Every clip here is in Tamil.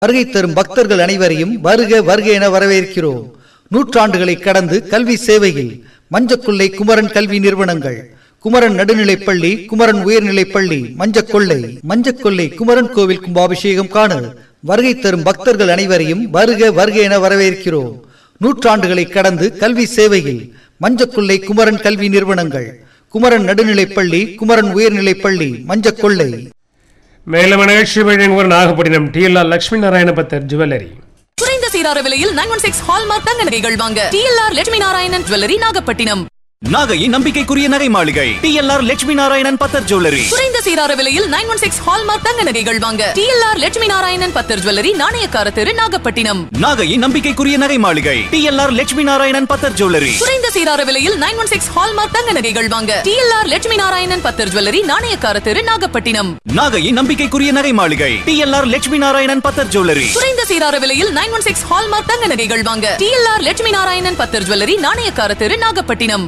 வருகை தரும் பக்தர்கள் அனைவரையும் வருக வருக என வரவேற்கிறோம் நூற்றாண்டுகளை கடந்து கல்வி சேவையில் மஞ்சக்குள்ளை குமரன் கல்வி நிறுவனங்கள் குமரன் நடுநிலைப்பள்ளி குமரன் உயர்நிலைப்பள்ளி மஞ்சக்கொள்ளை மஞ்சக்கொள்ளை குமரன் கோவில் கும்பாபிஷேகம் காண வருகை தரும் பக்தர்கள் அனைவரையும் வருக வருக என வரவேற்கிறோம் நூற்றாண்டுகளை கடந்து கல்வி சேவையில் மஞ்சக்குள்ளை குமரன் கல்வி நிறுவனங்கள் குமரன் நடுநிலைப்பள்ளி குமரன் உயர்நிலைப்பள்ளி மஞ்சக்கொள்ளை மேலும் நிகழ்ச்சி வழங்குவர் நாகப்பட்டினம் டிஎல்ஆர் லட்சுமி நாராயண பத்தர் ஜுவல்லரி குறைந்த சீரார விலையில் நைன் ஒன் சிக்ஸ் ஹால்மார்க் தங்க நகைகள் வாங்க டிஎல்ஆர் லட்சுமி நாராயணன் ஜுவல்லரி நாகப்பட்டினம் நாகையின் நம்பிக்கைக்குரிய நகை மாளிகை டிஎல்ஆர் லட்சுமி நாராயணன் பத்தர் ஜுவல்லரி குறைந்த சீரார விலையில் நைன் ஒன் சிக்ஸ் ஹால்மார்க் தங்க நகைகள் வாங்க டிஎல்ஆர் லட்சுமி நாராயணன் பத்தர் ஜுவல்லரி நாணயக்கார தெரு நாகப்பட்டினம் நாகையின் நம்பிக்கைக்குரிய நகை மாளிகை டிஎல்ஆர் லட்சுமி நாராயணன் பத்தர் ஜுவல்லரி குறைந்த சீரார விலையில் நைன் ஒன் சிக்ஸ் ஹால்மார்க் தங்க நகைகள் வாங்க டிஎல்ஆர் லட்சுமி நாராயணன் பத்தர் ஜுவல்லரி நாணயக்கார தெரு நாகப்பட்டினம் நாகையின் நம்பிக்கைக்குரிய நகை மாளிகை டிஎல்ஆர் லட்சுமி நாராயணன் பத்தர் ஜுவல்லரி குறைந்த சீரார விலையில் நைன் ஒன் சிக்ஸ் ஹால்மார்க் தங்க நகைகள் வாங்க டிஎல்ஆர் லட்சுமி நாராயணன் பத்தர் ஜுவல்லரி நாணயக்கார தெரு நாகப்பட்டினம்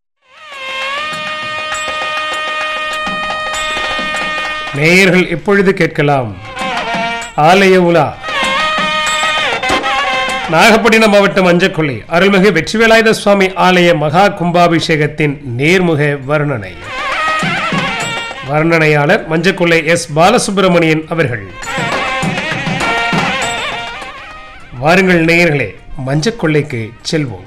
நேயர்கள் இப்பொழுது கேட்கலாம் ஆலய உலா நாகப்பட்டினம் மாவட்டம் மஞ்சக்கொள்ளை அருள்மிகு வெற்றிவேலாயுத சுவாமி ஆலய மகா கும்பாபிஷேகத்தின் நேர்முக வர்ணனை வர்ணனையாளர் மஞ்சக்கொள்ளை எஸ் பாலசுப்பிரமணியன் அவர்கள் வாருங்கள் நேயர்களே மஞ்சக்கொள்ளைக்கு செல்வோம்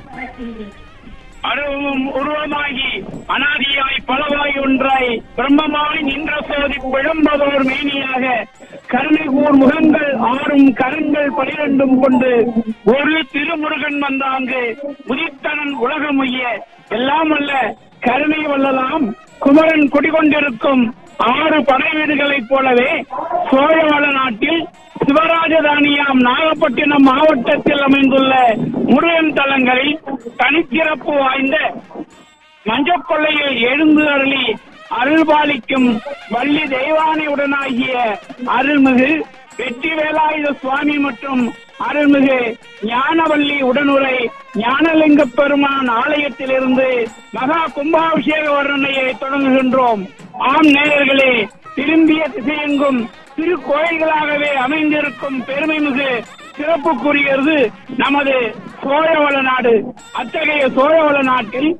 அருவமும் உருவமாகி அனாதியாய் பலவாய் ஒன்றாய் பிரம்மமாய் நின்ற சோதி பிழம்பதோர் மேனியாக கருணை கூர் முகங்கள் ஆறும் கரங்கள் பனிரெண்டும் கொண்டு ஒரு திருமுருகன் வந்தாங்கு உதித்தனன் உலகமுய்ய எல்லாம் அல்ல கருணை வல்லலாம் குமரன் குடிகொண்டிருக்கும் ஆறு படை வீடுகளைப் போலவே சோழவள நாட்டில் சிவராஜதானியாம் நாகப்பட்டினம் மாவட்டத்தில் அமைந்துள்ள முருகன் தலங்களில் தனிச்சிறப்பு வாய்ந்த மஞ்சக்கொள்ளையில் எழுந்து அருளி அருள்பாலிக்கும் வள்ளி தெய்வானையுடனாகிய அருள்மிகு வெற்றி வேலாயுத சுவாமி மற்றும் அருள்மிகு ஞானவள்ளி உடனுரை ஞானலிங்க பெருமான் ஆலயத்திலிருந்து மகா கும்பாபிஷேக வர்ணனையை தொடங்குகின்றோம் ஆம் நேயர்களே திரும்பிய திசையெங்கும் திரு கோயில்களாகவே அமைந்திருக்கும் பெருமைமிகு சிறப்புக்குரியது நமது சோழவள நாடு அத்தகைய சோழவள நாட்டில்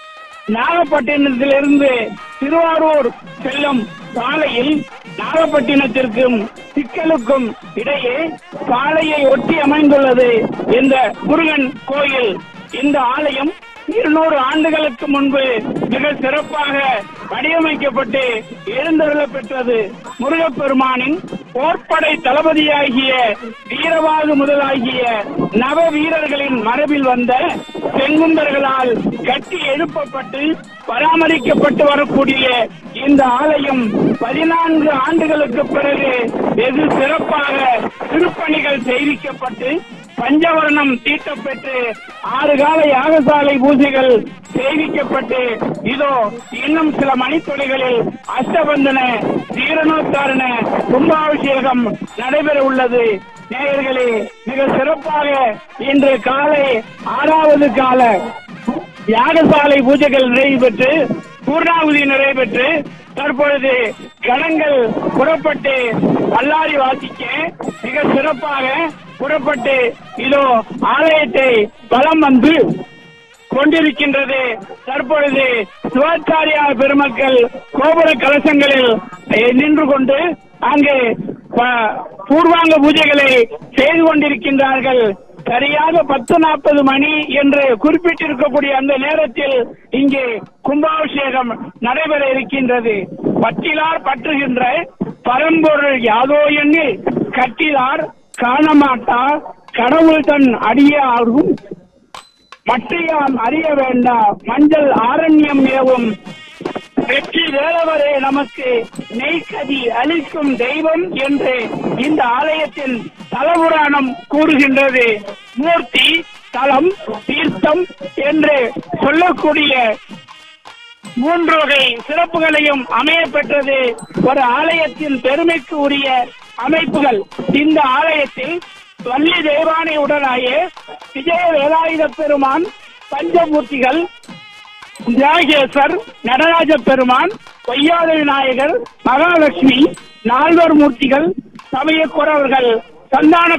நாகப்பட்டினத்திலிருந்து திருவாரூர் செல்லும் சாலையில் நாகப்பட்டினத்திற்கும் சிக்கலுக்கும் இடையே சாலையை ஒட்டி அமைந்துள்ளது இந்த முருகன் கோயில் இந்த ஆலயம் இருநூறு ஆண்டுகளுக்கு முன்பு மிக சிறப்பாக வடிவமைக்கப்பட்டு எழுந்தருள பெற்றது முருகப்பெருமானின் போர்ப்படை தளபதியாகிய வீரவாகு முதலாகிய நவ வீரர்களின் மரபில் வந்த செங்குந்தர்களால் கட்டி எழுப்பப்பட்டு பராமரிக்கப்பட்டு வரக்கூடிய இந்த ஆலயம் பதினான்கு ஆண்டுகளுக்கு பிறகு வெகு சிறப்பாக திருப்பணிகள் செய்விக்கப்பட்டு பஞ்சவர்ணம் தீட்டப்பெற்று ஆறு கால யாகசாலை பூஜைகள் செய்விக்கப்பட்டு இதோ இன்னும் சில மணித்துளிகளில் அஷ்டபந்தன ஜீரணோத்தாரண கும்பாபிஷேகம் நடைபெற உள்ளது நேயர்களே மிக சிறப்பாக இன்று காலை ஆறாவது கால யாகசாலை பூஜைகள் நிறைவு பெற்று பூர்ணாகுதி நிறைவேற்று தற்பொழுது கணங்கள் புறப்பட்டு பல்லாரி வாசிக்க மிக சிறப்பாக புறப்பட்டு இதோ ஆலயத்தை பலம் வந்து கொண்டிருக்கின்றது தற்பொழுது சிவாச்சாரியா பெருமக்கள் கோபுர கலசங்களில் அஹ், நின்று கொண்டு அங்கு ப- பூர்வாங்க பூஜைகளை செய்து கொண்டிருக்கின்றார்கள் சரியாக பத்து நாற்பது மணி என்று குறிப்பிட்டிருக்கக்கூடிய அந்த நேரத்தில் இங்கே கும்பாபிஷேகம் நடைபெற இருக்கின்றது பட்டிலார் பற்றுகின்ற பரம்பொருள் யாதோ எண்ணில் கட்டிலார் காணமாட்டார் கடவுள் தன் அடியாரும் மற்றையாம் அறிய வேண்டாம் மஞ்சள் ஆரண்யம் ஏவும் வெற்றி வேலவரே நமக்கு நெய்கதி அளிக்கும் தெய்வம் என்று இந்த ஆலயத்தின் தலபுராணம் கூறுகின்றது மூர்த்தி தலம் தீர்த்தம் என்று சொல்லக்கூடிய மூன்று வகை சிறப்புகளையும் அமைய பெற்றது ஒரு ஆலயத்தின் பெருமைக்கு உரிய அமைப்புகள் இந்த ஆலயத்தில் வள்ளி தேவானை உடனாய விஜய வேலாயுத பெருமான் பஞ்சமூர்த்திகள் தியாகேசர் நடராஜ பெருமான் பொய்யாத விநாயகர் மகாலட்சுமி நால்வர் மூர்த்திகள் சமயக்குறவர்கள் சந்தான